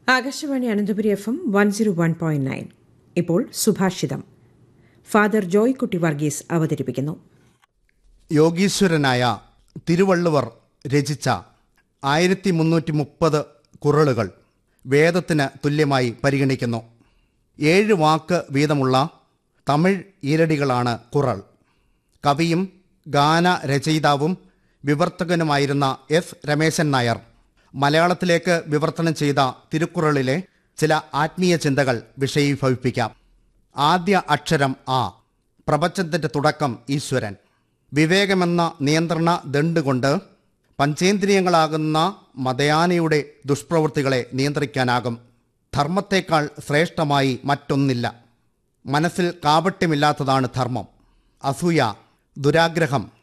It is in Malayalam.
Akashvani Ananthapuri F M one zero one point nine ഇപ്പോൾ സുഭാഷിതം ഫാദർ ജോയ് കുട്ടി വർഗീസ് അവതരിപ്പിക്കുന്നു യോഗീശ്വരനായ തിരുവള്ളുവർ രചിച്ച ആയിരത്തി മുന്നൂറ്റി മുപ്പത് കുറളുകൾ വേദത്തിന് തുല്യമായി പരിഗണിക്കുന്നു ഏഴ് വാക്ക് വീതമുള്ള തമിഴ് ഈരടികളാണ് കുറൾ കവിയും ഗാന രചയിതാവും വിവർത്തകനുമായിരുന്ന എസ് രമേശൻ നായർ മലയാളത്തിലേക്ക് വിവർത്തനം ചെയ്ത തിരുക്കുറളിലെ ചില ആത്മീയ ചിന്തകൾ വിഷയീഭവിപ്പിക്കാം ആദ്യ അക്ഷരം ആ പ്രപഞ്ചത്തിന്റെ തുടക്കം ഈശ്വരൻ വിവേകമെന്ന നിയന്ത്രണ ദണ്ട് കൊണ്ട് പഞ്ചേന്ദ്രിയങ്ങളാകുന്ന മതയാനയുടെ ദുഷ്പ്രവൃത്തികളെ നിയന്ത്രിക്കാനാകും ധർമ്മത്തേക്കാൾ ശ്രേഷ്ഠമായി മറ്റൊന്നില്ല മനസ്സിൽ കാപട്യമില്ലാത്തതാണ് ധർമ്മം അസൂയ ദുരാഗ്രഹം